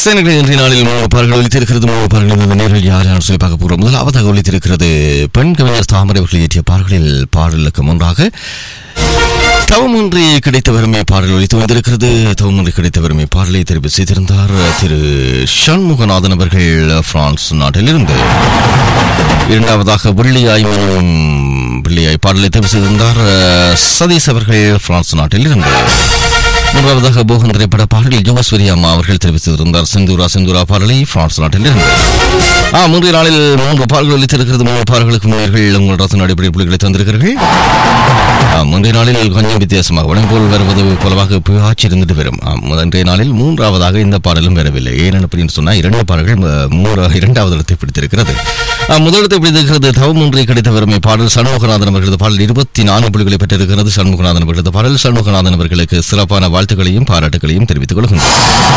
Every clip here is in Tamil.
சேனல்கள் இன்றைய நாளில் மூணு பாடல்கள் ஒலித்திருக்கிறது மூணு பாடல்கள் இந்த நேரில் யார் யார் சொல்லி பார்க்க போகிறோம் முதலாவதாக ஒலித்திருக்கிறது பெண் கவிஞர் தாமரை அவர்கள் இயற்றிய பாடல்களில் பாடலுக்கு முன்பாக தவமொன்றி கிடைத்த வறுமை பாடல் ஒலித்து வந்திருக்கிறது தவமொன்றி கிடைத்த வறுமை பாடலை தெரிவு செய்திருந்தார் திரு சண்முகநாதன் அவர்கள் பிரான்ஸ் நாட்டிலிருந்து இரண்டாவதாக வெள்ளியாய் மனம் வெள்ளியாய் பாடலை தெரிவு செய்திருந்தார் சதீஷ் அவர்கள் பிரான்ஸ் நாட்டிலிருந்து மூன்றாவதாக போகன் திரைப்பட பாடலில் ஜோஸ்வரி அம்மா அவர்கள் தெரிவித்திருந்தார் செந்தூரா செந்தூரா பாடலை பிரான்ஸ் நாட்டிலிருந்து ஆ மூன்று நாளில் மூன்று பாடல்கள் ஒலித்திருக்கிறது மூன்று பாடல்களுக்கு முன்னர்கள் உங்கள் ரசன அடிப்படை புள்ளிகளை தந்திருக்கிறீர்கள் ஆ, முந்தைய நாளில் கொஞ்சம் வித்தியாசமாக வழங்கோல் வருவது போலவாக ஆட்சி இருந்துட்டு வரும் ஆ, முந்தைய நாளில் மூன்றாவதாக இந்த பாடலும் வரவில்லை ஏன் அப்படின்னு சொன்னால் இரண்டு பாடல்கள் ம, மூன்று இரண்டாவது இடத்தை பிடித்திருக்கிறது ஆ, முதலிடத்தை பிடித்திருக்கிறது தவமொன்றை கிடைத்த வறுமை பாடல் சண்முகநாதன் அவர்களது பாடல் இருபத்தி நான்கு புள்ளிகளை பெற்றிருக்கிறது சண்முகநாதன் அவர்களது பாடல் சண்முகநாதன் அவர்களுக்கு சிறப்பான வாழ்த்துக்களையும் பாராட்டுகளையும் தெரிவித்துக் கொள்கின்றனர்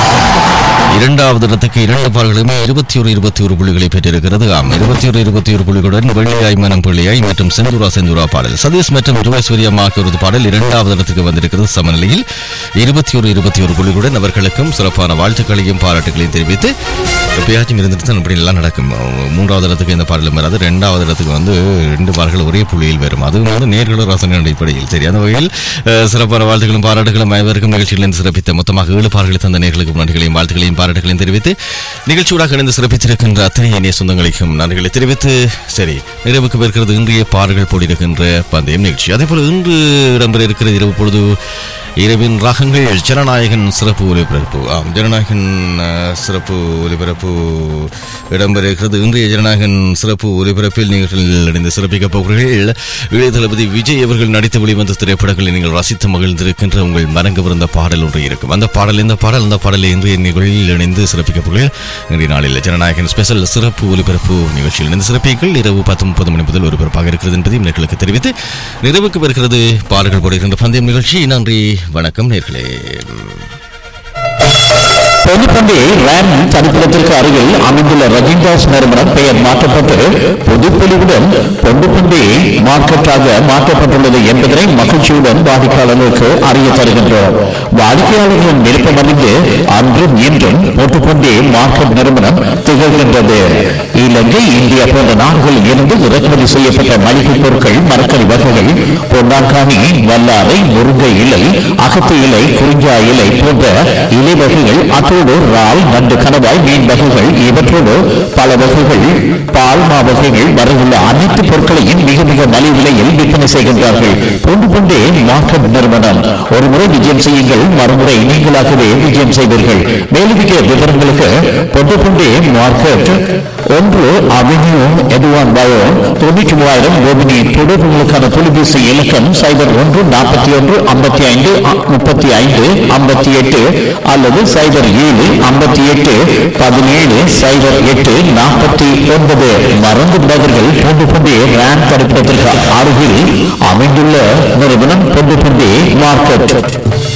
இரண்டாவது இடத்துக்கு இரண்டு பாடல்களுமே இருபத்தி ஒரு இருபத்தி ஒரு புள்ளிகளை பெற்றிருக்கிறது ஆம் இருபத்தி ஒரு இருபத்தி ஒரு புள்ளிகளுடன் வெள்ளியாய் மனம் பிள்ளையாய் மற்றும் செந்தூரா செந்தூரா பாடல் சதீஷ் மற்றும் ருவேஸ்வரி அம்மா ஆகியோரது பாடல் இரண்டாவது இடத்துக்கு வந்திருக்கிறது சமநிலையில் இருபத்தி ஒரு இருபத்தி ஒரு புள்ளிகளுடன் அவர்களுக்கும் சிறப்பான வாழ்த்துக்களையும் பாராட்டுகளையும் தெரிவித்து எப்பயாச்சும் இருந்துட்டு தான் இப்படி எல்லாம் நடக்கும் மூன்றாவது இடத்துக்கு இந்த பாடலும் வராது ரெண்டாவது இடத்துக்கு வந்து ரெண்டு பாடல்கள் ஒரே புள்ளியில் வரும் அதுவும் வந்து நேர்களும் ரசனை அடிப்படையில் சரி அந்த வகையில் அஹ், சிறப்பான வாழ்த்துக்களும் பாராட்டுகளும் அனைவருக்கும் நிகழ்ச்சியிலிருந்து சிறப்பித்த மொத்தமாக ஏழு பாடல்களை தந்த நேர்களுக்கு நன்றிகளையும் வாழ்த்துக்களையும் பாராட்டுகளையும் தெரிவித்து நிகழ்ச்சியூடாக இணைந்து சிறப்பித்திருக்கின்ற அத்தனை இணைய சொந்தங்களுக்கும் நன்றிகளை தெரிவித்து சரி நிறைவுக்கு பெறுகிறது இன்றைய பாடல்கள் போடியிருக்கின்ற பந்தயம் நிகழ்ச்சி அதே போல இன்று இடம்பெற இருக்கிற இரவு பொழுது இரவின் ராகங்கள் ஜனநாயகன் சிறப்பு ஒலிபரப்பு ஆம் ஜனநாயகன் அஹ், சிறப்பு ஒலிபரப்பு இடம்பெற இருக்கிறது இன்றைய ஜனநாயகன் சிறப்பு ஒலிபரப்பில் நீங்கள் இணைந்து சிறப்பிக்கப் போகிறீர்கள் இளைய தளபதி விஜய் அவர்கள் நடித்து வெளிவந்த திரைப்படங்களை நீங்கள் ரசித்து மகிழ்ந்திருக்கின்ற உங்கள் மனங்கு விருந்த பாடல் ஒன்று இருக்கும் அந்த பாடல் இந்த பாடல் அந்த பாடலை இன்றைய நிகழ்ச்சியில் இணைந்து சிறப்பிக்கப் போகிறீர்கள் இன்றைய நாளில் ஜனநாயகன் ஸ்பெஷல் சிறப்பு ஒலிபரப்பு நிகழ்ச்சியில் இணைந்து சிறப்பிகள் இரவு பத்து முப்பது மணி முதல் ஒலிபரப்பாக இருக்கிறது என்பதையும் நேர்களுக்கு தெரிவித்து நிறைவுக்கு வருகிறது பாடல்கள் போடுகின்ற பந்தயம் நிகழ்ச்சி நன்றி வணக்கம் நேர்களே பொதுப்பண்டி ரேம் தனிப்பிடத்திற்கு அருகில் அமைந்துள்ள ரஜினிதாஸ் நிறுவனம் பெயர் மாற்றப்பட்டு புதுப்பொலிவுடன் பொண்டுப்பண்டி மார்க்கெட்டாக மாற்றப்பட்டுள்ளது என்பதனை மகிழ்ச்சியுடன் வாடிக்கையாளர்களுக்கு அறிய தருகின்றோம் வாடிக்கையாளர்களின் விருப்பம் அறிந்து அன்றும் இன்றும் பொட்டுப்பண்டி மார்க்கெட் நிறுவனம் திகழ்கின்றது இலங்கை இந்தியா போன்ற நாடுகளில் இருந்து இறக்குமதி செய்யப்பட்ட மளிகை பொருட்கள் மரக்கறி வகைகள் பொன்னாங்கானி வல்லாரை முருங்கை இலை அகத்து இலை குறிஞ்சா இலை போன்ற இலை வகைகள் அத்தோடு இறால் நண்டு கணவாய் மீன் வகைகள் இவற்றோடு பல வகைகள் பால்மா வகைகள் வரையுள்ள அனைத்து பொருட்களையும் மிக மிக மலிவு விலையில் விற்பனை செய்கின்றார்கள் பொண்டு பொண்டே மார்க்கெட் நிறுவனம் ஒரு முறை விஜயம் செய்யுங்கள் மறுமுறை நீங்களாகவே விஜயம் செய்வீர்கள் மேலதிக விவரங்களுக்கு பொண்டு பொண்டே மார்க்கெட் ஒன்று அவென்யூ எதுவான் பயோ தொண்ணூற்றி மூவாயிரம் கோபினி தொடர்புகளுக்கான தொலைபேசி இலக்கம் சைபர் ஒன்று நாற்பத்தி ஒன்று ஐம்பத்தி ஐந்து முப்பத்தி ஐந்து ஐம்பத்தி எட்டு அல்லது சைபர் ஏழு ஐம்பத்தி எட்டு பதினேழு சைபர் எட்டு நாற்பத்தி ஒன்பது மறந்து விடாதீர்கள் பொண்டு பொண்டே ரேம் தடுப்பதற்கு அருகில் அமைந்துள்ள நிறுவனம் பொண்டு பொண்டே மார்க்கெட்